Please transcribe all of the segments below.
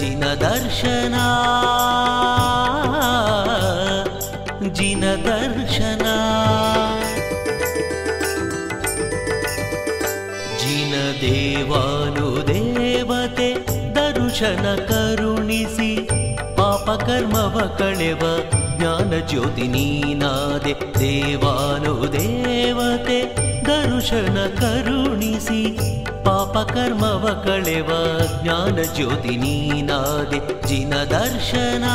ಜಿನ ದರ್ಶನ ಜಿನ ದರ್ಶನ ಜಿನ ದೇವಾನು ದೇವತೆ ದರುಶನ ಕರುಣಿಸಿ ಪಾಪ ಕರ್ಮವ ಕಳೆವ ಜ್ಞಾನ ಜ್ಯೋತಿ ನೀನಾದೆ ದೇವಾನು ದೇವತೆ ದರುಶನ ಕರುಣಿಸಿ ಪಾಪ ಕರ್ಮವ ಕಳೆವ ಜ್ಞಾನ ಜ್ಯೋತಿ ನೀನಾದೆ ಜಿನ ದರ್ಶನ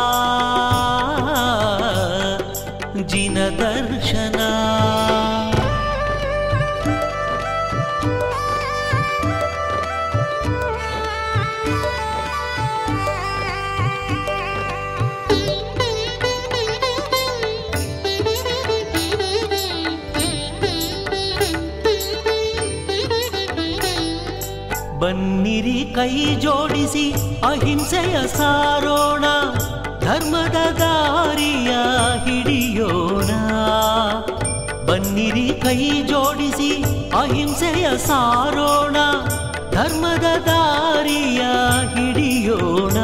ಜಿನ ದರ್ಶನ ಬನ್ನಿರಿ ಕೈ ಜೋಡಿಸಿ ಅಹಿಂಸೆಯ ಸಾರೋಣ ಧರ್ಮದ ದಾರಿಯ ಹಿಡಿಯೋಣ ಬನ್ನಿರಿ ಕೈ ಜೋಡಿಸಿ ಅಹಿಂಸೆಯ ಸಾರೋಣ ಧರ್ಮದ ದಾರಿಯ ಹಿಡಿಯೋಣ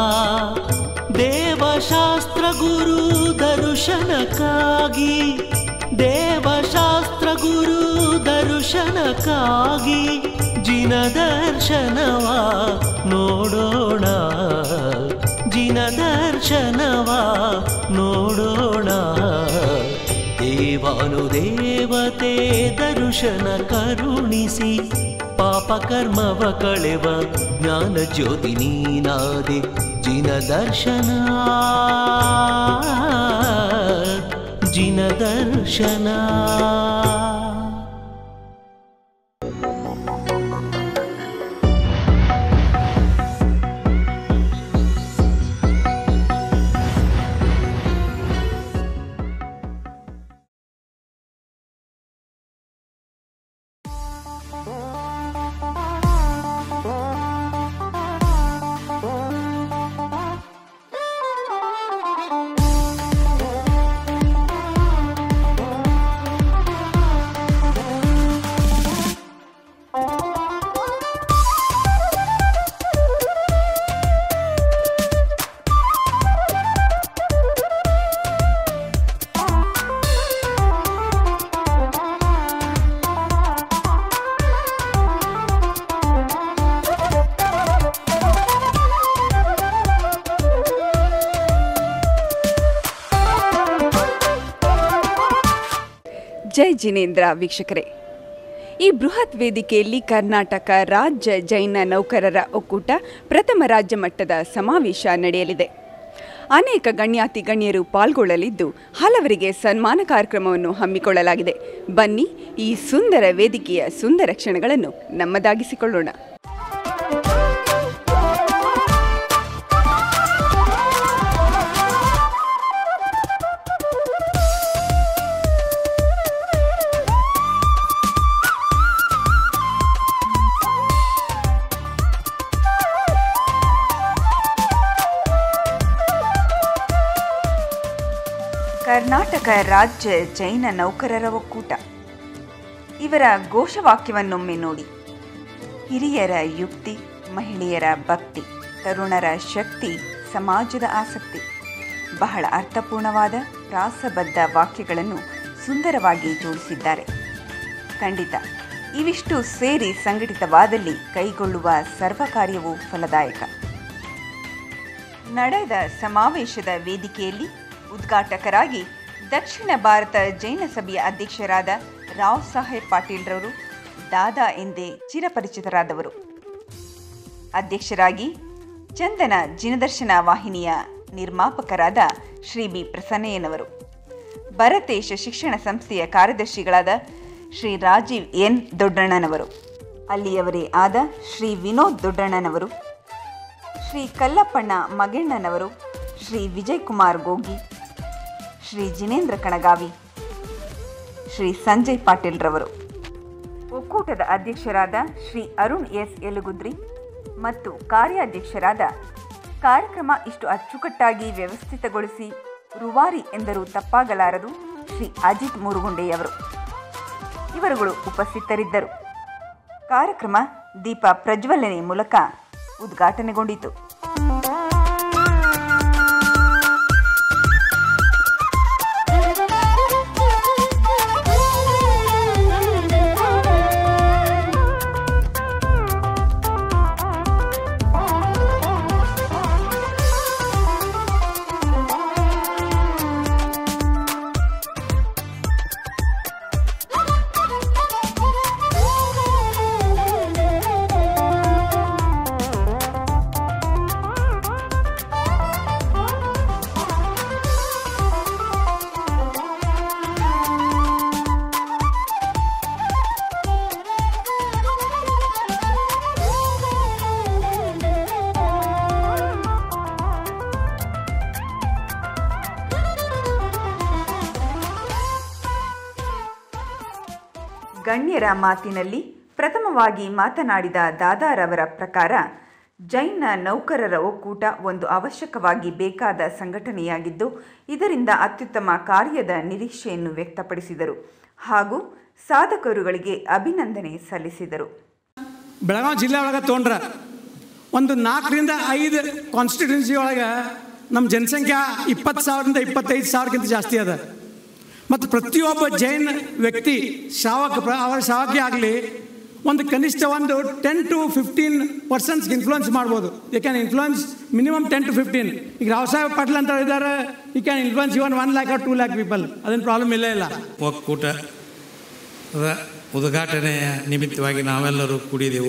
ದೇವಶಾಸ್ತ್ರ ಗುರು ದರ್ಶನಕ್ಕಾಗಿ ದೇವಶಾಸ್ತ್ರ ಗುರು ದರ್ಶನಕ್ಕಾಗಿ ಜಿನ ದರ್ಶನವ ನೋಡೋಣ ಜಿನ ದರ್ಶನವ ನೋಡೋಣ ದೇವಾನು ದೇವತೆ ದರ್ಶನ ಕರುಣಿಸಿ ಪಾಪ ಕರ್ಮವ ಕಳೆವ ಜ್ಞಾನ ಜ್ಯೋತಿ ನೀನಾದೆ ಜಿನ ದರ್ಶನ ಜಿನ ದರ್ಶನ ಜೈ ಜಿನೇಂದ್ರ ವೀಕ್ಷಕರೇ ಈ ಬೃಹತ್ ವೇದಿಕೆಯಲ್ಲಿ ಕರ್ನಾಟಕ ರಾಜ್ಯ ಜೈನ ನೌಕರರ ಒಕ್ಕೂಟ ಪ್ರಥಮ ರಾಜ್ಯ ಮಟ್ಟದ ಸಮಾವೇಶ ನಡೆಯಲಿದೆ ಅನೇಕ ಗಣ್ಯಾತಿ ಗಣ್ಯರು ಪಾಲ್ಗೊಳ್ಳಲಿದ್ದು ಹಲವರಿಗೆ ಸನ್ಮಾನ ಕಾರ್ಯಕ್ರಮವನ್ನು ಹಮ್ಮಿಕೊಳ್ಳಲಾಗಿದೆ ಬನ್ನಿ ಈ ಸುಂದರ ವೇದಿಕೆಯ ಸುಂದರ ಕ್ಷಣಗಳನ್ನು ನಮ್ಮದಾಗಿಸಿಕೊಳ್ಳೋಣ ಕರ್ನಾಟಕ ರಾಜ್ಯ ಜೈನ ನೌಕರರ ಒಕ್ಕೂಟ ಇವರ ಘೋಷವಾಕ್ಯವನ್ನೊಮ್ಮೆ ನೋಡಿ ಹಿರಿಯರ ಯುಕ್ತಿ ಮಹಿಳೆಯರ ಭಕ್ತಿ ತರುಣರ ಶಕ್ತಿ ಸಮಾಜದ ಆಸಕ್ತಿ ಬಹಳ ಅರ್ಥಪೂರ್ಣವಾದ ಪ್ರಾಸಬದ್ಧ ವಾಕ್ಯಗಳನ್ನು ಸುಂದರವಾಗಿ ಜೋಡಿಸಿದ್ದಾರೆ ಖಂಡಿತ ಇವಿಷ್ಟು ಸೇರಿ ಸಂಘಟಿತವಾದಲ್ಲಿ ಕೈಗೊಳ್ಳುವ ಸರ್ವ ಕಾರ್ಯವೂ ಫಲದಾಯಕ ನಡೆದ ಸಮಾವೇಶದ ವೇದಿಕೆಯಲ್ಲಿ ಉದ್ಘಾಟಕರಾಗಿ ದಕ್ಷಿಣ ಭಾರತ ಜೈನ ಸಭೆಯ ಅಧ್ಯಕ್ಷರಾದ ರಾವ್ ಸಾಹೇಬ್ ಪಾಟೀಲ್ರವರು ದಾದಾ ಎಂದೇ ಚಿರಪರಿಚಿತರಾದವರು ಅಧ್ಯಕ್ಷರಾಗಿ ಚಂದನ ಜಿನದರ್ಶನ ವಾಹಿನಿಯ ನಿರ್ಮಾಪಕರಾದ ಶ್ರೀ ಬಿ ಪ್ರಸನ್ನಯ್ಯನವರು ಭರತೇಶ ಶಿಕ್ಷಣ ಸಂಸ್ಥೆಯ ಕಾರ್ಯದರ್ಶಿಗಳಾದ ಶ್ರೀ ರಾಜೀವ್ ಎನ್ ದೊಡ್ಡಣ್ಣನವರು ಅಲ್ಲಿಯವರೇ ಆದ ಶ್ರೀ ವಿನೋದ್ ದೊಡ್ಡಣ್ಣನವರು ಶ್ರೀ ಕಲ್ಲಪ್ಪಣ್ಣ ಮಗೆಣ್ಣನವರು ಶ್ರೀ ವಿಜಯ್ ಕುಮಾರ್ ಗೋಗಿ ಶ್ರೀ ಜಿನೇಂದ್ರ ಕಣಗಾವಿ ಶ್ರೀ ಸಂಜಯ್ ಪಾಟೀಲ್ರವರು ಒಕ್ಕೂಟದ ಅಧ್ಯಕ್ಷರಾದ ಶ್ರೀ ಅರುಣ್ ಎಸ್ ಯಲಗುದ್ರಿ ಮತ್ತು ಕಾರ್ಯಾಧ್ಯಕ್ಷರಾದ ಕಾರ್ಯಕ್ರಮ ಇಷ್ಟು ಅಚ್ಚುಕಟ್ಟಾಗಿ ವ್ಯವಸ್ಥಿತಗೊಳಿಸಿ ರೂವಾರಿ ಎಂದರೂ ತಪ್ಪಾಗಲಾರದು ಶ್ರೀ ಅಜಿತ್ ಮುರುಗುಂಡೆಯವರು ಇವರುಗಳು ಉಪಸ್ಥಿತರಿದ್ದರು ಕಾರ್ಯಕ್ರಮ ದೀಪ ಪ್ರಜ್ವಲನೆ ಮೂಲಕ ಉದ್ಘಾಟನೆಗೊಂಡಿತು ಗಣ್ಯರ ಮಾತಿನಲ್ಲಿ ಪ್ರಥಮವಾಗಿ ಮಾತನಾಡಿದ ದಾದಾರವರ ಪ್ರಕಾರ ಜೈನ ನೌಕರರ ಒಕ್ಕೂಟ ಒಂದು ಅವಶ್ಯಕವಾಗಿ ಬೇಕಾದ ಸಂಘಟನೆಯಾಗಿದ್ದು ಇದರಿಂದ ಅತ್ಯುತ್ತಮ ಕಾರ್ಯದ ನಿರೀಕ್ಷೆಯನ್ನು ವ್ಯಕ್ತಪಡಿಸಿದರು ಹಾಗೂ ಸಾಧಕರುಗಳಿಗೆ ಅಭಿನಂದನೆ ಸಲ್ಲಿಸಿದರು ಬೆಳಗಾವಿ ಜಿಲ್ಲೆ ಒಳಗೆ ತೊಗೊಂಡ್ರೆ ಒಂದು ನಾಲ್ಕರಿಂದ ಐದು ಕಾನ್ಸ್ಟಿಟ್ಯೂನ್ಸಿ ಒಳಗೆ ನಮ್ಮ ಜನಸಂಖ್ಯೆ ಇಪ್ಪತ್ತು ಸಾವಿರದಿಂದ ಇಪ್ಪತ್ತೈದು ಸಾವಿರಕ್ಕಿಂತ ಜಾಸ್ತಿ ಅದ ಮತ್ತು ಪ್ರತಿಯೊಬ್ಬ ಜೈನ ವ್ಯಕ್ತಿ ಶಾವಕ ಪ್ರ- ಅವರ ಶಾವಕಿ ಆಗಲಿ ಒಂದು ಕನಿಷ್ಠ ಒಂದು ಟೆನ್ ಟು ಫಿಫ್ಟೀನ್ ಪರ್ಸನ್ಸ್ಗೆ ಇನ್ಫ್ಲುಯೆನ್ಸ್ ಮಾಡ್ಬೋದು you can influence minimum ten to fifteen ಈಗ ರಾವ್ ಸಾಹೇಬ್ ಪಾಟೀಲ್ ಅಂತ ಇದ್ದಾರೆ you can influence even one lakh or two lakh people ಅದೇನು ಪ್ರಾಬ್ಲಮ್ ಇಲ್ಲೇ ಇಲ್ಲ ಒಕ್ಕೂಟ ದ ಉದ್ಘಾಟನೆಯ ನಿಮಿತ್ತವಾಗಿ ನಾವೆಲ್ಲರೂ ಕೂಡಿದೆವು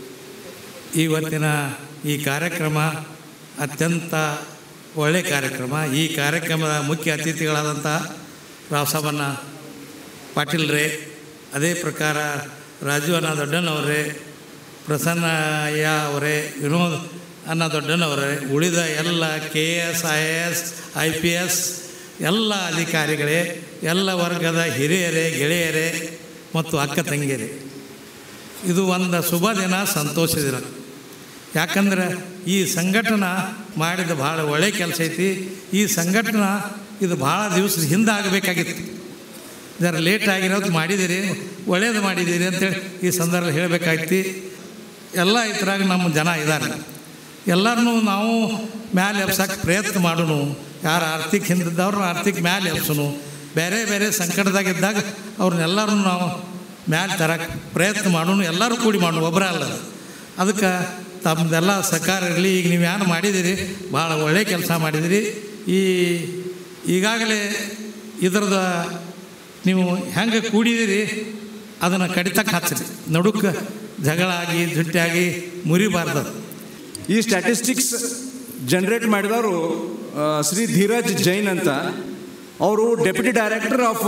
ಇವತ್ತಿನ ಈ ಕಾರ್ಯಕ್ರಮ ಅತ್ಯಂತ ಒಳ್ಳೆಯ ಕಾರ್ಯಕ್ರಮ ಈ ಕಾರ್ಯಕ್ರಮದ ಮುಖ್ಯ ಅತಿಥಿಗಳಾದಂಥ ರಾವಸಾಬಣ್ಣ ಪಾಟೀಲ್ರೇ ಅದೇ ಪ್ರಕಾರ ರಾಜು ಅನ್ನ ದೊಡ್ಡನವರೇ ಪ್ರಸನ್ನಯ್ಯ ಅವರೇ ವಿನೋದ್ ಅನ್ನ ದೊಡ್ಡನವರೇ ಉಳಿದ ಎಲ್ಲ K S I S I P S ಎಲ್ಲ ಅಧಿಕಾರಿಗಳೇ ಎಲ್ಲ ವರ್ಗದ ಹಿರಿಯರೇ ಗೆಳೆಯರೇ ಮತ್ತು ಅಕ್ಕ ತಂಗಿಯರೇ ಇದು ಒಂದು ಶುಭ ದಿನ ಸಂತೋಷ ದಿನ ಯಾಕಂದ್ರೆ ಈ ಸಂಘಟನ ಮಾಡಿದ ಭಾಳ ಒಳ್ಳೆ ಕೆಲಸ ಐತಿ ಈ ಸಂಘಟನ ಇದು ಭಾಳ ದಿವಸದ ಹಿಂದೆ ಆಗಬೇಕಾಗಿತ್ತು ಜರ ಲೇಟ್ ಆಗಿರೋದು ಮಾಡಿದ್ದೀರಿ ಒಳ್ಳೇದು ಮಾಡಿದ್ದೀರಿ ಅಂತೇಳಿ ಈ ಸಂದರ್ಭ ಹೇಳಬೇಕಾಗ್ತಿ ಎಲ್ಲ ಇದ್ರಾಗ ನಮ್ಮ ಜನ ಇದ್ದಾರೆ ಎಲ್ಲರನ್ನೂ ನಾವು ಮ್ಯಾಲೆ ಎಬ್ಸಕ್ಕೆ ಪ್ರಯತ್ನ ಮಾಡೋಣ ಯಾರು ಆರ್ಥಿಕ ಹಿಂದಿದ್ದವ್ರನ್ನ ಆರ್ಥಿಕ ಮ್ಯಾಲೆ ಎಬ್ಸೋನು ಬೇರೆ ಬೇರೆ ಸಂಕಟದಾಗಿದ್ದಾಗ ಅವ್ರನ್ನೆಲ್ಲರೂ ನಾವು ಮ್ಯಾಲೆ ತರಕ್ಕೆ ಪ್ರಯತ್ನ ಮಾಡೋಣ ಎಲ್ಲರೂ ಕೂಡಿ ಮಾಡೋಣ ಒಬ್ಬರೇ ಅಲ್ಲ ಅದಕ್ಕೆ ತಮ್ಮದೆಲ್ಲ ಸಹಕಾರ ಇರಲಿ ಈಗ ನೀವು ಏನು ಮಾಡಿದ್ದೀರಿ ಭಾಳ ಒಳ್ಳೆಯ ಕೆಲಸ ಮಾಡಿದಿರಿ ಈ ಈಗಾಗಲೇ ಇದ್ರದ ನೀವು ಹೆಂಗೆ ಕೂಡಿದಿರಿ ಅದನ್ನು ಕಡಿತಕ್ಕೆ ಹಚ್ಚಿರಿ ನಡುಕ್ಕೆ ಜಗಳ ಆಗಿ ಜುಟ್ಟಾಗಿ ಮುರಿಬಾರ್ದು ಈ ಸ್ಟ್ಯಾಟಿಸ್ಟಿಕ್ಸ್ ಜನರೇಟ್ ಮಾಡಿದವರು ಆ, ಶ್ರೀ ಧೀರಜ್ ಜೈನ್ ಅಂತ ಅವರು deputy director of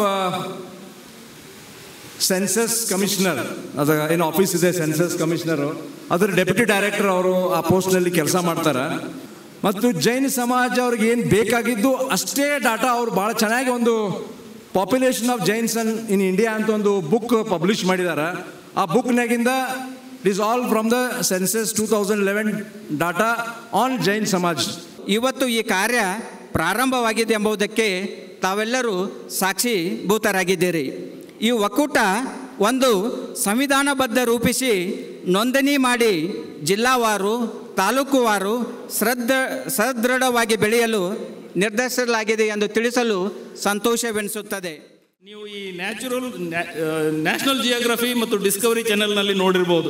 census commissioner ಅದು ಏನು ಆಫೀಸ್ ಇದೆ ಸೆನ್ಸಸ್ ಕಮಿಷನರು ಅದರ ಡೆಪ್ಯೂಟಿ ಡೈರೆಕ್ಟರ್ ಅವರು ಆ ಪೋಸ್ಟ್ನಲ್ಲಿ ಕೆಲಸ ಮಾಡ್ತಾರೆ ಮತ್ತು ಜೈನ ಸಮಾಜ ಅವ್ರಿಗೆ ಏನು ಬೇಕಾಗಿದ್ದು ಅಷ್ಟೇ ಡಾಟಾ ಅವರು ಭಾಳ ಚೆನ್ನಾಗಿ ಒಂದು population of Jains in India ಅಂತ ಒಂದು ಬುಕ್ ಪಬ್ಲಿಷ್ ಮಾಡಿದ್ದಾರೆ ಆ ಬುಕ್ನಾಗಿಂದ it is all from the census two thousand eleven data on Jain Samaj ಇವತ್ತು ಈ ಕಾರ್ಯ ಪ್ರಾರಂಭವಾಗಿದೆ ಎಂಬುದಕ್ಕೆ ತಾವೆಲ್ಲರೂ ಸಾಕ್ಷೀಭೂತರಾಗಿದ್ದೀರಿ ಈ ಒಕ್ಕೂಟ ಒಂದು ಸಂವಿಧಾನಬದ್ಧ ರೂಪಿಸಿ ನೋಂದಣಿ ಮಾಡಿ ಜಿಲ್ಲಾವಾರು ತಾಲೂಕುವಾರು ಶ್ರದ್ಧ ಸದೃಢವಾಗಿ ಬೆಳೆಯಲು ನಿರ್ಧರಿಸಲಾಗಿದೆ ಎಂದು ತಿಳಿಸಲು ಸಂತೋಷವೆನಿಸುತ್ತದೆ ನೀವು ಈ ನ್ಯಾಚುರಲ್ ನ್ಯಾಷನಲ್ ಜಿಯೋಗ್ರಫಿ ಮತ್ತು ಡಿಸ್ಕವರಿ ಚಾನೆಲ್ನಲ್ಲಿ ನೋಡಿರ್ಬೋದು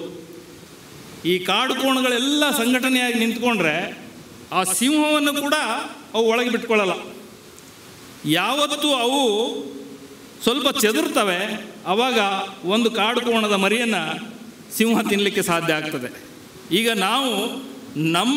ಈ ಕಾಡು ಕೋಣಗಳೆಲ್ಲ ಸಂಘಟನೆಯಾಗಿ ನಿಂತ್ಕೊಂಡ್ರೆ ಆ ಸಿಂಹವನ್ನು ಕೂಡ ಅವು ಒಳಗೆ ಬಿಟ್ಕೊಳ್ಳಲ್ಲ ಯಾವತ್ತು ಅವು ಸ್ವಲ್ಪ ಚೆದರ್ತವೆ ಆವಾಗ ಒಂದು ಕಾಡು ಕೋಣದ ಮರಿಯನ್ನು ಸಿಂಹ ತಿನ್ನಲಿಕ್ಕೆ ಸಾಧ್ಯ ಆಗ್ತದೆ ಈಗ ನಾವು ನಮ್ಮ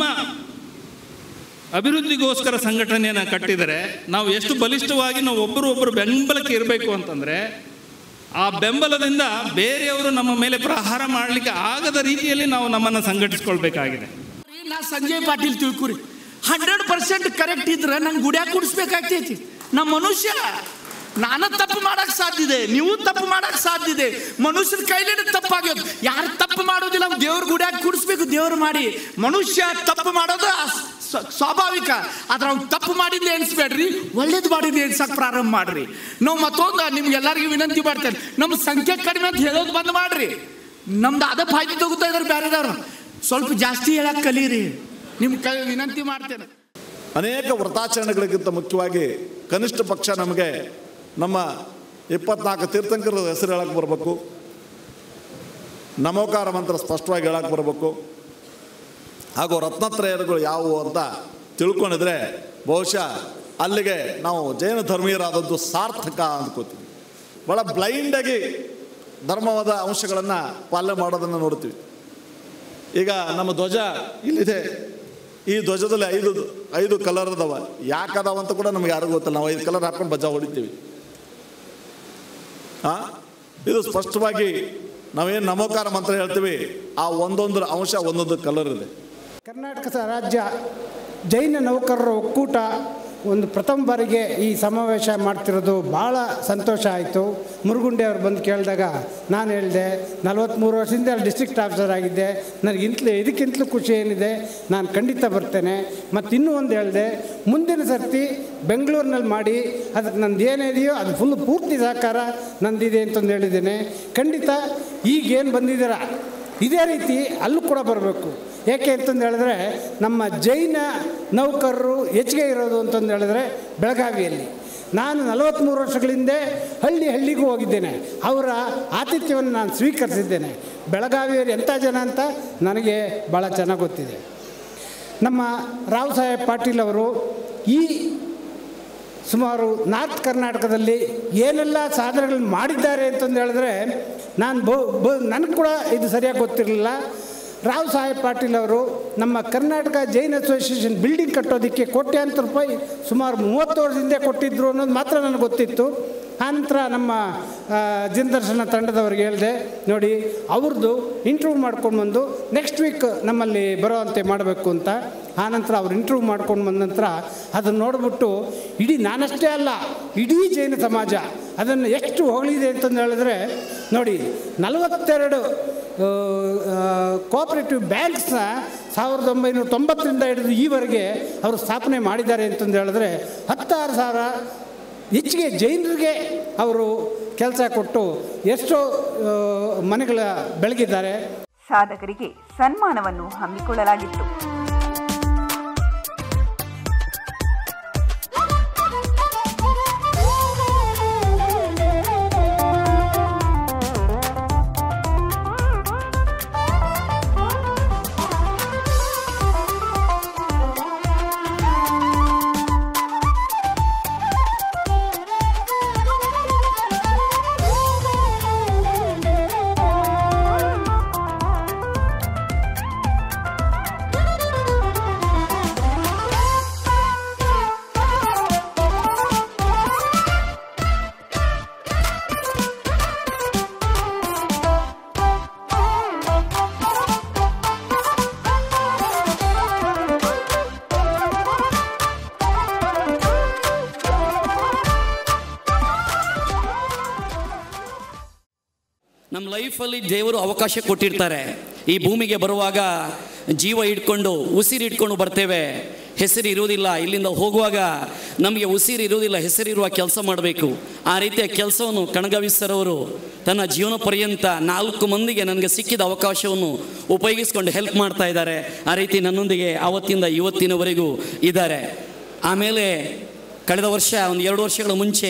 ಅಭಿವೃದ್ಧಿಗೋಸ್ಕರ ಸಂಘಟನೆಯನ್ನು ಕಟ್ಟಿದರೆ ನಾವು ಎಷ್ಟು ಬಲಿಷ್ಠವಾಗಿ ನಾವು ಒಬ್ಬರು ಒಬ್ಬರು ಬೆಂಬಲಕ್ಕೆ ಇರಬೇಕು ಅಂತಂದರೆ ಆ ಬೆಂಬಲದಿಂದ ಬೇರೆಯವರು ನಮ್ಮ ಮೇಲೆ ಪ್ರಹಾರ ಮಾಡಲಿಕ್ಕೆ ಆಗದ ರೀತಿಯಲ್ಲಿ ನಾವು ನಮ್ಮನ್ನು ಸಂಘಟಿಸ್ಕೊಳ್ಬೇಕಾಗಿದೆ ನಾ ಸಂಜಯ್ ಪಾಟೀಲ್ ತಿಳ್ಕೊರಿ ಹಂಡ್ರೆಡ್ ಪರ್ಸೆಂಟ್ ಕರೆಕ್ಟ್ ಇದ್ರೆ ನಂಗೆ ಗುಡ್ಯಾಗ ಕುಡಿಸ್ಬೇಕಾಗ್ತೈತಿ ನಮ್ಮ ಮನುಷ್ಯ ನಾನು ತಪ್ಪು ಮಾಡಕ್ ಸಾಧ್ಯ ಇದೆ ನೀವು ತಪ್ಪು ಮಾಡಕ್ ಸಾಧ್ಯ ಇದೆ ಮನುಷ್ಯನ ಕೈಲೇ ತಪ್ಪಾಗ್ಯೋದು ಯಾರು ತಪ್ಪು ಮಾಡೋದಿಲ್ಲ ಅವ್ನು ದೇವ್ರ ಗುಡ್ಯಾಗ ಕುಡಿಸ್ಬೇಕು ದೇವ್ರು ಮಾಡಿ ಮನುಷ್ಯ ತಪ್ಪು ಮಾಡೋದು ಅಸ್- ಸ್ವ- ಸ್ವಾಭಾವಿಕ ಆದ್ರೆ ಅವ್ನು ತಪ್ಪು ಮಾಡಿದ್ಲೆ ಎಣಿಸ್ಬೇಡ್ರಿ ಒಳ್ಳೇದು ಮಾಡಿದ್ಲೆ ಎಣ್ಸಕ್ ಪ್ರಾರಂಭ ಮಾಡ್ರಿ ನಾವು ಮತ್ತೊಂದು ನಿಮ್ಗೆಲ್ಲರಿಗೂ ವಿನಂತಿ ಮಾಡ್ತೇನೆ ನಮ್ಮ ಸಂಖ್ಯೆ ಕಡಿಮೆ ಅಂತ ಹೇಳೋದು ಬಂದ್ ಮಾಡ್ರಿ ನಮ್ದು ಅದ ಫಾಯ್ದೆ ತಗೋತಾ ಇದಾರೆ ಬೇರೆದವ್ರು ಸ್ವಲ್ಪ ಜಾಸ್ತಿ ಹೇಳಕ್ ಕಲೀರಿ ನಿಮ್ ಕೈ ವಿನಂತಿ ಮಾಡ್ತೇನೆ ಅನೇಕ ವ್ರತಾಚರಣೆಗಳಿಗಿಂತ ಮುಖ್ಯವಾಗಿ ಕನಿಷ್ಠ ಪಕ್ಷ ನಮಗೆ ನಮ್ಮ ಇಪ್ಪತ್ನಾಲ್ಕು ತೀರ್ಥಂಕರ ಹೆಸರು ಹೇಳಕ್ಕೆ ಬರಬೇಕು ನಮೋಕಾರ ಮಂತ್ರ ಸ್ಪಷ್ಟವಾಗಿ ಹೇಳಕ್ಕೆ ಬರಬೇಕು ಹಾಗೂ ರತ್ನತ್ರಯರುಗಳು ಯಾವುವು ಅಂತ ತಿಳ್ಕೊಂಡಿದ್ರೆ ಬಹುಶಃ ಅಲ್ಲಿಗೆ ನಾವು ಜೈನ ಧರ್ಮೀಯರಾದದ್ದು ಸಾರ್ಥಕ ಅಂದ್ಕೋತೀವಿ ಭಾಳ ಬ್ಲೈಂಡಾಗಿ ಧರ್ಮವಾದ ಅಂಶಗಳನ್ನು ಪಾಲನೆ ಮಾಡೋದನ್ನು ನೋಡ್ತೀವಿ ಈಗ ನಮ್ಮ ಧ್ವಜ ಇಲ್ಲಿದೆ ಈ ಧ್ವಜದಲ್ಲಿ ಐದು ಐದು ಕಲರ್ ಅದಾವ ಯಾಕೆ ಅದಾವ ಅಂತ ಕೂಡ ನಮ್ಗೆ ಯಾರಿಗೂ ಗೊತ್ತಿಲ್ಲ ನಾವು ಐದು ಕಲರ್ ಹಾಕೊಂಡು ಬಜ್ಜಾ ಹೊಡಿತೀವಿ ಆ ಇದು ಸ್ಪಷ್ಟವಾಗಿ ನಾವೇನು ನಮೋಕಾರ ಮಂತ್ರ ಹೇಳ್ತೀವಿ ಆ ಒಂದೊಂದು ಅಂಶ ಒಂದೊಂದು ಕಲರ್ ಇದೆ ಕರ್ನಾಟಕ ರಾಜ್ಯ ಜೈನ ನೌಕರರ ಒಕ್ಕೂಟ ಒಂದು ಪ್ರಥಮ ಬಾರಿಗೆ ಈ ಸಮಾವೇಶ ಮಾಡ್ತಿರೋದು ಭಾಳ ಸಂತೋಷ ಆಯಿತು ಮುರುಗುಂಡೆ ಅವ್ರು ಬಂದು ಕೇಳಿದಾಗ ನಾನು ಹೇಳಿದೆ ನಲವತ್ತ್ಮೂರು ವರ್ಷದಿಂದ ಅಲ್ಲಿ ಡಿಸ್ಟ್ರಿಕ್ಟ್ ಆಫೀಸರ್ ಆಗಿದ್ದೆ ನನಗಿಂತಲೂ ಇದಕ್ಕಿಂತಲೂ ಖುಷಿ ಏನಿದೆ ನಾನು ಖಂಡಿತ ಬರ್ತೇನೆ ಮತ್ತು ಇನ್ನೂ ಒಂದು ಹೇಳಿದೆ ಮುಂದಿನ ಸರ್ತಿ ಬೆಂಗಳೂರಿನಲ್ಲಿ ಮಾಡಿ ಅದಕ್ಕೆ ನಂದು ಏನಿದೆಯೋ ಅದು ಫುಲ್ ಪೂರ್ತಿ ಸಹಕಾರ ನಂದಿದೆ ಅಂತಂದು ಹೇಳಿದ್ದೇನೆ ಖಂಡಿತ ಈಗೇನು ಬಂದಿದ್ದೀರಾ ಇದೇ ರೀತಿ ಅಲ್ಲೂ ಕೂಡ ಬರಬೇಕು ಏಕೆ ಅಂತಂದು ಹೇಳಿದ್ರೆ ನಮ್ಮ ಜೈನ ನೌಕರರು ಹೆಚ್ಚಿಗೆ ಇರೋದು ಅಂತಂದು ಹೇಳಿದ್ರೆ ಬೆಳಗಾವಿಯಲ್ಲಿ ನಾನು ನಲವತ್ತ್ಮೂರು ವರ್ಷಗಳಿಂದ ಹಳ್ಳಿ ಹಳ್ಳಿಗೂ ಹೋಗಿದ್ದೇನೆ ಅವರ ಆತಿಥ್ಯವನ್ನು ನಾನು ಸ್ವೀಕರಿಸಿದ್ದೇನೆ ಬೆಳಗಾವಿಯವರು ಎಂಥ ಜನ ಅಂತ ನನಗೆ ಭಾಳ ಚೆನ್ನಾಗಿ ಗೊತ್ತಿದೆ ನಮ್ಮ ರಾವ್ ಸಾಹೇಬ್ ಪಾಟೀಲ್ ಅವರು ಈ ಸುಮಾರು ನಾರ್ತ್ ಕರ್ನಾಟಕದಲ್ಲಿ ಏನೆಲ್ಲ ಸಾಧನೆಗಳನ್ನು ಮಾಡಿದ್ದಾರೆ ಅಂತಂದು ಹೇಳಿದ್ರೆ ನಾನು ಬೋ ಬೋ ನನಗೆ ಕೂಡ ಇದು ಸರಿಯಾಗಿ ಗೊತ್ತಿರಲಿಲ್ಲ ರಾವ್ ಸಾಹೇಬ್ ಪಾಟೀಲ್ ಅವರು ನಮ್ಮ ಕರ್ನಾಟಕ ಜೈನ್ ಅಸೋಸಿಯೇಷನ್ ಬಿಲ್ಡಿಂಗ್ ಕಟ್ಟೋದಕ್ಕೆ ಕೋಟ್ಯಾಂತರ ರೂಪಾಯಿ ಸುಮಾರು ಮೂವತ್ತು ವರ್ಷದಿಂದ ಕೊಟ್ಟಿದ್ದರು ಅನ್ನೋದು ಮಾತ್ರ ನನಗೆ ಗೊತ್ತಿತ್ತು ಆನಂತರ ನಮ್ಮ ಆ, ಜನದರ್ಶನ ತಂಡದವ್ರಿಗೆ ಹೇಳಿದೆ ನೋಡಿ ಅವ್ರದ್ದು ಇಂಟರ್ವ್ಯೂ ಮಾಡ್ಕೊಂಡು ಬಂದು ನೆಕ್ಸ್ಟ್ ವೀಕ್ ನಮ್ಮಲ್ಲಿ ಬರೋವಂತೆ ಮಾಡಬೇಕು ಅಂತ ಆನಂತರ ಅವ್ರು ಇಂಟರ್ವ್ಯೂ ಮಾಡ್ಕೊಂಡು ಬಂದ ನಂತರ ಅದನ್ನು ನೋಡಿಬಿಟ್ಟು ಇಡೀ ನಾನಷ್ಟೇ ಅಲ್ಲ ಇಡೀ ಜೈನ ಸಮಾಜ ಅದನ್ನು ಎಷ್ಟು ಹೊಗಳಿದೆ ಅಂತಂದು ಹೇಳಿದ್ರೆ ನೋಡಿ ನಲವತ್ತೆರಡು ಕೋಆಪರೇಟಿವ್ ಬ್ಯಾಂಕ್ಸ್ನ ಸಾವಿರದ ಒಂಬೈನೂರ ತೊಂಬತ್ತರಿಂದ ಹಿಡಿದು ಈವರೆಗೆ ಅವರು ಸ್ಥಾಪನೆ ಮಾಡಿದ್ದಾರೆ ಅಂತಂದು ಹೇಳಿದ್ರೆ ಹತ್ತಾರು ಸಾವಿರ ಹೆಚ್ಚಿಗೆ ಜೈನರಿಗೆ ಅವರು ಕೆಲಸ ಕೊಟ್ಟು ಎಷ್ಟೋ ಆ, ಮನೆಗಳ ಬೆಳಗಿದ್ದಾರೆ ಸಾಧಕರಿಗೆ ಸನ್ಮಾನವನ್ನು ಹಮ್ಮಿಕೊಳ್ಳಲಾಗಿತ್ತು ನಮ್ಮ ಲೈಫಲ್ಲಿ ದೇವರು ಅವಕಾಶ ಕೊಟ್ಟಿರ್ತಾರೆ ಈ ಭೂಮಿಗೆ ಬರುವಾಗ ಜೀವ ಇಟ್ಕೊಂಡು ಉಸಿರು ಇಟ್ಕೊಂಡು ಬರ್ತೇವೆ ಹೆಸರು ಇರುವುದಿಲ್ಲ ಇಲ್ಲಿಂದ ಹೋಗುವಾಗ ನಮಗೆ ಉಸಿರು ಇರುವುದಿಲ್ಲ ಹೆಸರಿರುವ ಕೆಲಸ ಮಾಡಬೇಕು ಆ ರೀತಿಯ ಕೆಲಸವನ್ನು ಕಣಗವಿ ಸರ್ ಅವರು ತನ್ನ ಜೀವನ ಪರ್ಯಂತ ನಾಲ್ಕು ಮಂದಿಗೆ ನನಗೆ ಸಿಕ್ಕಿದ ಅವಕಾಶವನ್ನು ಉಪಯೋಗಿಸ್ಕೊಂಡು ಹೆಲ್ಪ್ ಮಾಡ್ತಾ ಇದ್ದಾರೆ ಆ ರೀತಿ ನನ್ನೊಂದಿಗೆ ಆವತ್ತಿಂದ ಇವತ್ತಿನವರೆಗೂ ಇದ್ದಾರೆ ಆಮೇಲೆ ಕಳೆದ ವರ್ಷ ಒಂದು ಎರಡು ವರ್ಷಗಳ ಮುಂಚೆ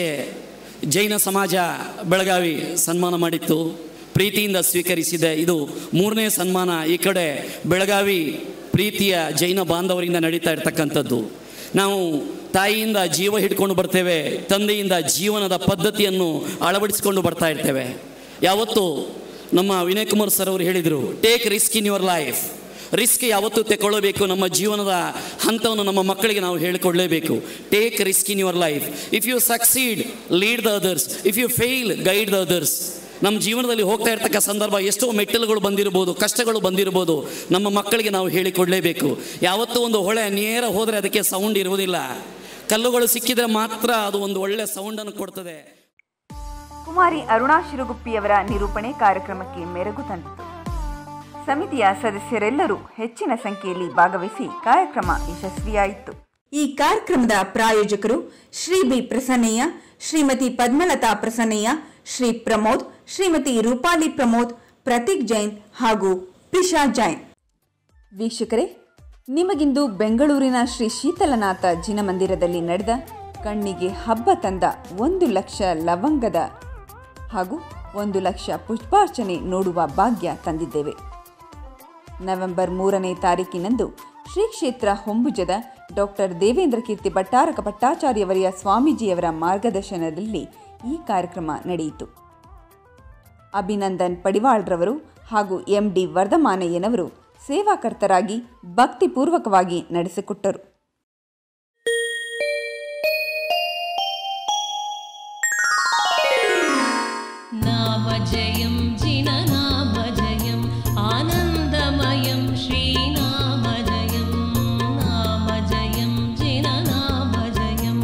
ಜೈನ ಸಮಾಜ ಬೆಳಗಾವಿ ಸನ್ಮಾನ ಮಾಡಿತ್ತು ಪ್ರೀತಿಯಿಂದ ಸ್ವೀಕರಿಸಿದೆ ಇದು ಮೂರನೇ ಸನ್ಮಾನ ಈ ಕಡೆ ಬೆಳಗಾವಿ ಪ್ರೀತಿಯ ಜೈನ ಬಾಂಧವರಿಂದ ನಡೀತಾ ಇರ್ತಕ್ಕಂಥದ್ದು ನಾವು ತಾಯಿಯಿಂದ ಜೀವ ಹಿಡ್ಕೊಂಡು ಬರ್ತೇವೆ ತಂದೆಯಿಂದ ಜೀವನದ ಪದ್ಧತಿಯನ್ನು ಅಳವಡಿಸಿಕೊಂಡು ಬರ್ತಾ ಇರ್ತೇವೆ ಯಾವತ್ತು ನಮ್ಮ ವಿನಯ್ ಕುಮಾರ್ ಸರ್ ಅವರು ಹೇಳಿದರು take risk in your life risk ಯಾವತ್ತೂ ತೆಕ್ಕೊಳ್ಳಬೇಕು ನಮ್ಮ ಜೀವನದ ಹಂತವನ್ನು ನಮ್ಮ ಮಕ್ಕಳಿಗೆ ನಾವು ಹೇಳಿಕೊಡಲೇಬೇಕು take risk in your life if you succeed lead the others if you fail guide the others ನಮ್ಮ ಜೀವನದಲ್ಲಿ ಹೋಗ್ತಾ ಇರ್ತಕ್ಕ ಸಂದರ್ಭ ಎಷ್ಟೋ ಮೆಟ್ಟಿಲುಗಳು ಬಂದಿರ್ಬೋದು ಕಷ್ಟಗಳು ಬಂದಿರ್ಬೋದು ನಮ್ಮ ಮಕ್ಕಳಿಗೆ ನಾವು ಹೇಳಿಕೊಡಲೇಬೇಕು ಯಾವತ್ತೂ ಒಂದು ಹೊಳೆ ನೇರ ಹೋದರೆ ಅದಕ್ಕೆ ಸೌಂಡ್ ಇರುವುದಿಲ್ಲ ಕಲ್ಲುಗಳು ಸಿಕ್ಕಿದ್ರೆ ಮಾತ್ರ ಅದು ಒಂದು ಒಳ್ಳೆ ಸೌಂಡನ್ನು ಕೊಡ್ತದೆ ಕುಮಾರಿ ಅರುಣಾ ಶಿರುಗುಪ್ಪಿಯವರ ನಿರೂಪಣೆ ಕಾರ್ಯಕ್ರಮಕ್ಕೆ ಮೆರುಗು ತಂದಿತು ಸಮಿತಿಯ ಸದಸ್ಯರೆಲ್ಲರೂ ಹೆಚ್ಚಿನ ಸಂಖ್ಯೆಯಲ್ಲಿ ಭಾಗವಹಿಸಿ ಕಾರ್ಯಕ್ರಮ ಯಶಸ್ವಿಯಾಯಿತು ಈ ಕಾರ್ಯಕ್ರಮದ ಪ್ರಾಯೋಜಕರು ಶ್ರೀ ಬಿ ಪ್ರಸನ್ನಯ್ಯ ಶ್ರೀಮತಿ ಪದ್ಮಲತಾ ಪ್ರಸನ್ನಯ್ಯ ಶ್ರೀ ಪ್ರಮೋದ್ ಶ್ರೀಮತಿ ರೂಪಾಲಿ ಪ್ರಮೋದ್ ಪ್ರತೀಕ್ ಜೈನ್ ಹಾಗೂ ಪ್ರಿಷಾ ಜೈನ್ ವೀಕ್ಷಕರೇ ನಿಮಗಿಂದು ಬೆಂಗಳೂರಿನ ಶ್ರೀ ಶೀತಲನಾಥ ಜಿನಮಂದಿರದಲ್ಲಿ ನಡೆದ ಕಣ್ಣಿಗೆ ಹಬ್ಬ ತಂದ ಒಂದು ಲಕ್ಷ ಲವಂಗದ ಹಾಗೂ ಒಂದು ಲಕ್ಷ ಪುಷ್ಪಾರ್ಚನೆ ನೋಡುವ ಭಾಗ್ಯ ತಂದಿದ್ದೇವೆ ನವೆಂಬರ್ ಮೂರನೇ ತಾರೀಕಿನಂದು ಶ್ರೀ ಕ್ಷೇತ್ರ ಹೊಂಬುಜದ ಡಾಕ್ಟರ್ ದೇವೇಂದ್ರ ಕೀರ್ತಿ ಭಟ್ಟಾರಕ ಭಟ್ಟಾಚಾರ್ಯವರಿಯ ಸ್ವಾಮೀಜಿಯವರ ಮಾರ್ಗದರ್ಶನದಲ್ಲಿ ಈ ಕಾರ್ಯಕ್ರಮ ನಡೆಯಿತು ಅಭಿನಂದನ್ ಪಡಿವಾಳ್ರವರು ಹಾಗೂ ಎಂ ಡಿ ವರ್ಧಮಾನಯ್ಯನವರು ಸೇವಾಕರ್ತರಾಗಿ ಭಕ್ತಿಪೂರ್ವಕವಾಗಿ ನಡೆಸಿಕೊಟ್ಟರು नामजयं जिननामजयम् आनन्दमयं श्रीनामजयं नामजयं जिननामजयं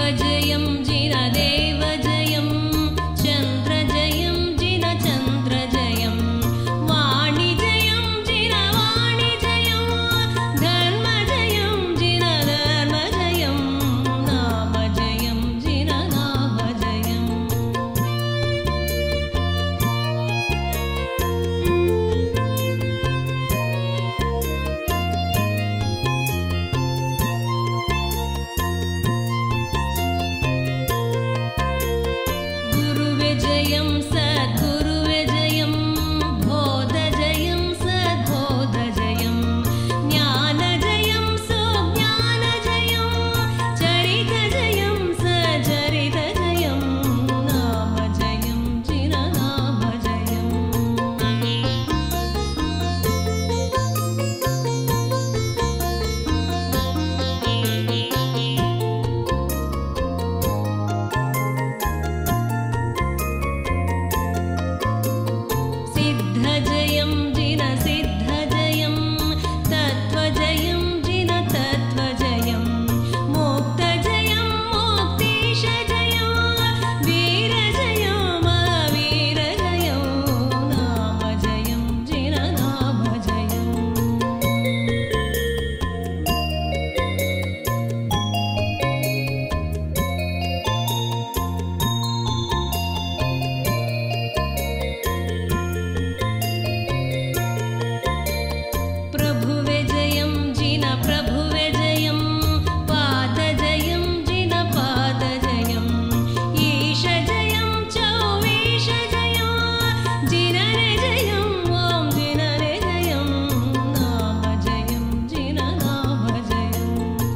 देवजयं जिनदेवजयं चन्द्रजयं जिनचन्द्रजयं वाणिजयं जिनवाणिजयं धर्मजयं जिनधर्मजयं नामजयं जिननामजयम् गुरुविजयं सद्गुरुविजयं बोधजयं सद्बोधजयं ज्ञानजयं सुज्ञानजयं चरितजयं सचरितजयं नामजयं चिरनामजयम् सिद्धजयं जिनसिद्धजयं तत्त्वजयं जिनतत्त्वजयं मोक्तजयं मोक्तीशजयं वीरजयं महावीरजयं नामजयं जिननामजयम् प्रभुविजयं जिनप्रभुविजयं पादजयं जिनपादजयम् ईशजयं चौवीशजयं जिननिजयं ॐ जिननिजयं नामजयं जिननामजयम्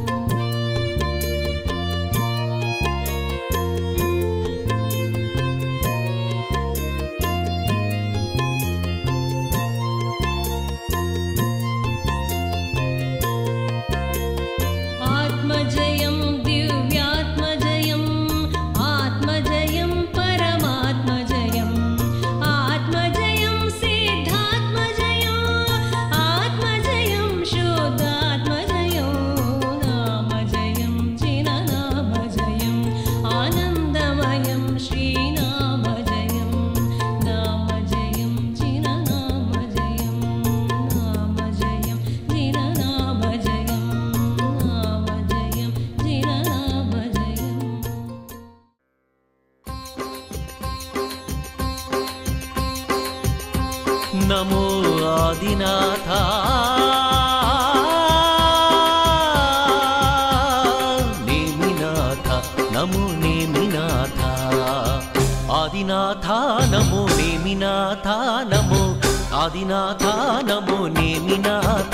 आत्मजयं दिव्यात्मजयम् आत्मजयं परमात्मजयम् आत्मजयं सिद्धात्मजयम् आत्मजयं शुद्धात्मजयं नामजयं जिननामजयम् आनन्दमयं श्रीनामजयं नामजयं जिननामजयं नामजयं जिननामजयं नामजयं जिननामजयम् नमो आदिनाथ नेमिनाथ नमो नेमिनाथ आदिनाथ नमो नेमिनाथ नमो आदिनाथ नमो नेमिनाथ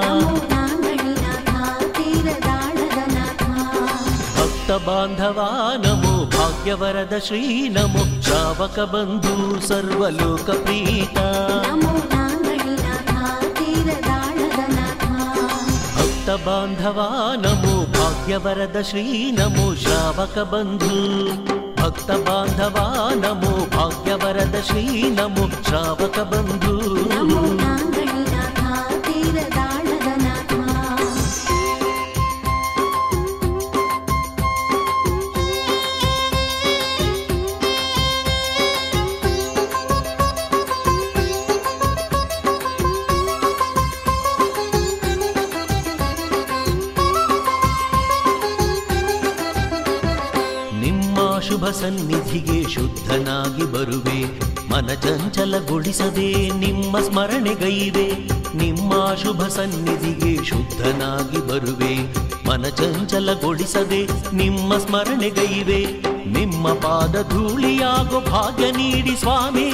ಭಕ್ತ ಬಾಂಧವ ನಮೋ ಭಾಗ್ಯವರದ ಶ್ರೀ ನಮೋ ಶ್ರಾವಕ ಬಂಧು ಸರ್ವಲೋಕ ಪ್ರೀತ ಭಕ್ತ ಬಾಂಧವ ನಮೋ ಭಾಗ್ಯವರದ ಶ್ರೀ ನಮೋ ಶ್ರಾವಕ ಬಂಧು ಭಕ್ತ ಬಾಂಧವ ನಮೋ ಭಾಗ್ಯವರದ ಶ್ರೀ ನಮೋ ಶ್ರಾವಕ ಬಂಧು ನಿಮ್ಮ ಶುಭ ಸನ್ನಿಧಿಗೆ ಶುದ್ಧನಾಗಿ ಬರುವೆ ಮನ ಚಂಚಲಗೊಳಿಸದೆ ನಿಮ್ಮ ಸ್ಮರಣೆಗೈವೆ ನಿಮ್ಮ ಶುಭ ಸನ್ನಿಧಿಗೆ ಶುದ್ಧನಾಗಿ ಬರುವೆ ಮನ ಚಂಚಲಗೊಳಿಸದೆ ನಿಮ್ಮ ಸ್ಮರಣೆಗೈವೆ ನಿಮ್ಮ ಪಾದ ಧೂಳಿಯಾಗೋ ಭಾಗ್ಯ ನೀಡಿ ಸ್ವಾಮಿ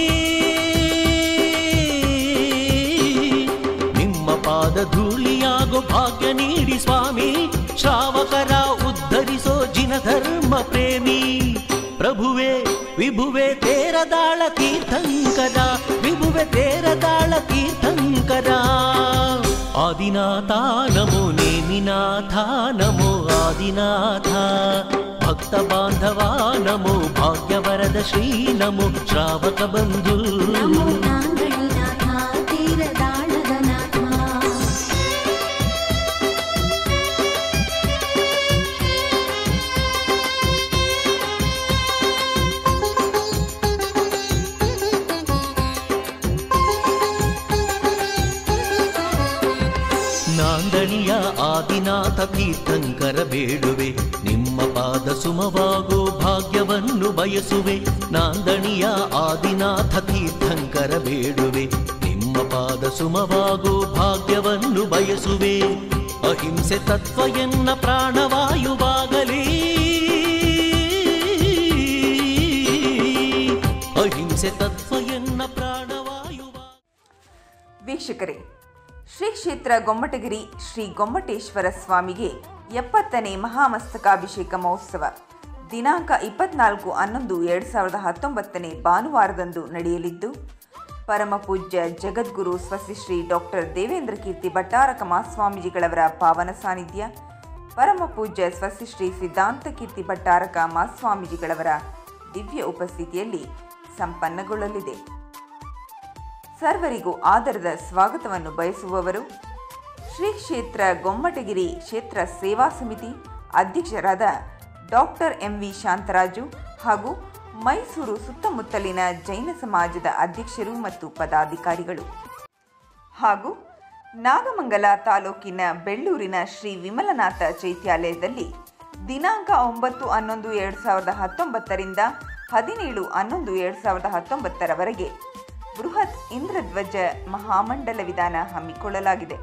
ನಿಮ್ಮ ಪಾದ ಧೂಳಿಯಾಗೋ ಭಾಗ್ಯ ನೀಡಿ ಸ್ವಾಮಿ ಶ್ರಾವಕರ ಉದ್ಧರಿಸೋ ಜಿನ ಧರ್ಮ ಪ್ರೇಮಿ ಪ್ರಭುವೆ ವಿಭುವೆ ತೇರದಾಳ ತೀರ್ಥಂಕರ ವಿಭುವೆ ತೇರದಾಳ ತೀರ್ಥಂಕರ ಆದಿನಾಥ ನಮೋ ನೇಮಿನಾಥ ನಮೋ ಆದಿನಾಥ ಭಕ್ತ ಬಾಂಧವ ನಮೋ ಭಾಗ್ಯವರದ ಶ್ರೀ ನಮೋ ಶ್ರಾವಕ ಬಂಧು ತೀರದಾಳದ ಆದಿನಾಥ ತೀರ್ಥಂಕರ ಬೇಡುವೆ ನಿಮ್ಮ ಪಾದ ಸುಮವಾಗೋ ಭಾಗ್ಯವನ್ನು ಬಯಸುವೆ ನಾಂದಣಿಯ ಆದಿನಾಥ ತೀರ್ಥಂಕರ ಬೇಡುವೆ ನಿಮ್ಮ ಪಾದ ಸುಮವಾಗೋ ಭಾಗ್ಯವನ್ನು ಬಯಸುವೆ ಅಹಿಂಸೆ ತತ್ವ ಎನ್ನ ಪ್ರಾಣವಾಯುವಾಗಲಿ ಅಹಿಂಸೆ ತತ್ವ ಎನ್ನ ಪ್ರಾಣವಾಯುವ ವೀಕ್ಷಕರೇ ಶ್ರೀ ಕ್ಷೇತ್ರ ಗೊಮ್ಮಟಗಿರಿ ಶ್ರೀ ಗೊಮ್ಮಟೇಶ್ವರ ಸ್ವಾಮಿಗೆ ಎಪ್ಪತ್ತನೇ ಮಹಾಮಸ್ತಕಾಭಿಷೇಕ ಮಹೋತ್ಸವ ದಿನಾಂಕ ಇಪ್ಪತ್ನಾಲ್ಕು ಹನ್ನೊಂದು ಎರಡು ಸಾವಿರದ ಹತ್ತೊಂಬತ್ತನೇ ಭಾನುವಾರದಂದು ನಡೆಯಲಿದ್ದು ಪರಮ ಪೂಜ್ಯ ಜಗದ್ಗುರು ಸ್ವಸ್ತಿಶ್ರೀ ಡಾಕ್ಟರ್ ದೇವೇಂದ್ರ ಕೀರ್ತಿ ಭಟ್ಟಾರಕ ಮಹಾಸ್ವಾಮೀಜಿಗಳವರ ಪಾವನ ಸಾನ್ನಿಧ್ಯ ಪರಮ ಪೂಜ್ಯ ಸ್ವಸ್ತಿಶ್ರೀ ಸಿದ್ಧಾಂತ ಕೀರ್ತಿ ಭಟ್ಟಾರಕ ಮಹಾಸ್ವಾಮೀಜಿಗಳವರ ದಿವ್ಯ ಉಪಸ್ಥಿತಿಯಲ್ಲಿ ಸಂಪನ್ನಗೊಳ್ಳಲಿದೆ ಸರ್ವರಿಗೂ ಆದರದ ಸ್ವಾಗತವನ್ನು ಬಯಸುವವರು ಶ್ರೀ ಕ್ಷೇತ್ರ ಗೊಮ್ಮಟಗಿರಿ ಕ್ಷೇತ್ರ ಸೇವಾ ಸಮಿತಿ ಅಧ್ಯಕ್ಷರಾದ ಡಾಕ್ಟರ್ ಎಂ ವಿ ಶಾಂತರಾಜು ಹಾಗೂ ಮೈಸೂರು ಸುತ್ತಮುತ್ತಲಿನ ಜೈನ ಸಮಾಜದ ಅಧ್ಯಕ್ಷರು ಮತ್ತು ಪದಾಧಿಕಾರಿಗಳು ಹಾಗೂ ನಾಗಮಂಗಲ ತಾಲೂಕಿನ ಬೆಳ್ಳೂರಿನ ಶ್ರೀ ವಿಮಲನಾಥ ಚೈತ್ಯಾಲಯದಲ್ಲಿ ದಿನಾಂಕ ಒಂಬತ್ತು ಹನ್ನೊಂದು ಎರಡು ಸಾವಿರದ ಹತ್ತೊಂಬತ್ತರಿಂದ ಹದಿನೇಳು ಹನ್ನೊಂದು ಎರಡು ಸಾವಿರದ ಹತ್ತೊಂಬತ್ತರವರೆಗೆ ಬೃಹತ್ ಇಂದ್ರಧ್ವಜ ಮಹಾಮಂಡಲ ವಿಧಾನ ಹಮ್ಮಿಕೊಳ್ಳಲಾಗಿದೆ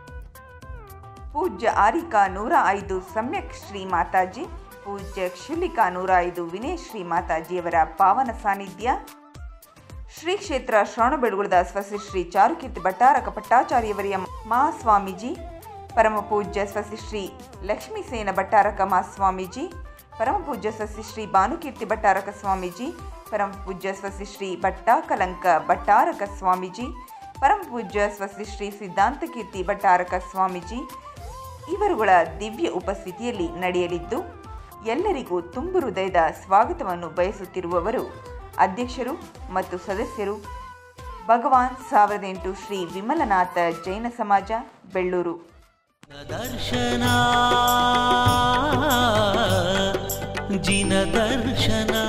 ಪೂಜ್ಯ ಆರಿಕಾ ನೂರ ಐದು ಸಮ್ಯಕ್ ಶ್ರೀ ಮಾತಾಜಿ ಪೂಜ್ಯ ಕ್ಷುಲಿಕಾ ನೂರ ಐದು ವಿನಯ್ ಶ್ರೀ ಮಾತಾಜಿಯವರ ಪಾವನ ಸಾನ್ನಿಧ್ಯ ಶ್ರೀ ಕ್ಷೇತ್ರ ಶ್ರವಣಬೆಳಗುಳದ ಸ್ವಸ್ತಿ ಶ್ರೀ ಚಾರುಕೀರ್ತಿ ಭಟ್ಟಾರಕ ಪಟ್ಟಾಚಾರ್ಯವರಿಯ ಮಹಾಸ್ವಾಮೀಜಿ ಪರಮ ಪೂಜ್ಯ ಸ್ವಸ್ತಿ ಶ್ರೀ ಲಕ್ಷ್ಮೀಸೇನ ಭಟ್ಟಾರಕ ಮಹಾಸ್ವಾಮೀಜಿ ಪರಮ ಪೂಜ್ಯ ಸ್ವಸ್ತಿ ಶ್ರೀ ಭಾನುಕೀರ್ತಿ ಭಟ್ಟಾರಕ ಸ್ವಾಮೀಜಿ ಪರಮ ಪೂಜ್ಯ ಸ್ವಸ್ತಿ ಶ್ರೀ ಭಟ್ಟಾಕಲಂಕ ಭಟ್ಟಾರಕ ಸ್ವಾಮೀಜಿ ಪರಮ ಪೂಜ್ಯ ಸ್ವಸ್ತಿ ಶ್ರೀ ಸಿದ್ಧಾಂತ ಕೀರ್ತಿ ಭಟ್ಟಾರಕ ಸ್ವಾಮೀಜಿ ಇವರುಗಳ ದಿವ್ಯ ಉಪಸ್ಥಿತಿಯಲ್ಲಿ ನಡೆಯಲಿದ್ದು ಎಲ್ಲರಿಗೂ ತುಂಬು ಹೃದಯದ ಸ್ವಾಗತವನ್ನು ಬಯಸುತ್ತಿರುವವರು ಅಧ್ಯಕ್ಷರು ಮತ್ತು ಸದಸ್ಯರು ಭಗವಾನ್ ಸಾವಿರದ ಎಂಟು ಶ್ರೀ ವಿಮಲನಾಥ ಜೈನ ಸಮಾಜ ಬೆಳ್ಳೂರು ದರ್ಶನ ಜಿನ ದರ್ಶನ